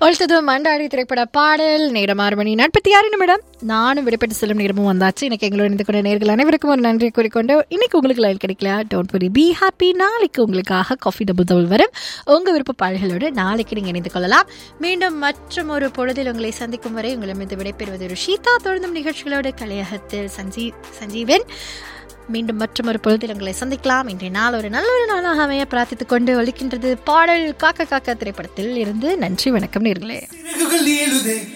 ஒழித்தது மண்டாடி திரைப்பட பாடல் நேரம் ஆறு மணி நாற்பத்தி ஆறு நிமிடம் நானும் விடைபெற்று செல்லும் நேரமும் வந்தாச்சு இன்னைக்கு எங்களோட இணைந்து கொண்ட நேர்கள் அனைவருக்கும் ஒரு நன்றி கூறிக்கொண்டு இன்னைக்கு உங்களுக்கு லைன் கிடைக்கல டோன்ட் வரி பி ஹாப்பி நாளைக்கு உங்களுக்காக காஃபி டபுள் டபுள் வரும் உங்க விருப்ப பாடல்களோடு நாளைக்கு நீங்க இணைந்து கொள்ளலாம் மீண்டும் மற்றும் ஒரு பொழுதில் உங்களை சந்திக்கும் வரை உங்களிடமிருந்து விடைபெறுவது ருஷிதா தொடர்ந்தும் நிகழ்ச்சிகளோடு கலையகத்தில் சஞ்சீ சஞ்சீவன் மீண்டும் மற்றும் ஒரு பொழுதில் உங்களை சந்திக்கலாம் இன்றைய நாள் ஒரு நல்ல ஒரு நாளாக அமைய பிரார்த்தித்துக் கொண்டு ஒழிக்கின்றது பாடல் காக்க காக்க திரைப்படத்தில் இருந்து நன்றி வணக்கம் நேர்களே சிறகுகள் ஏழுதே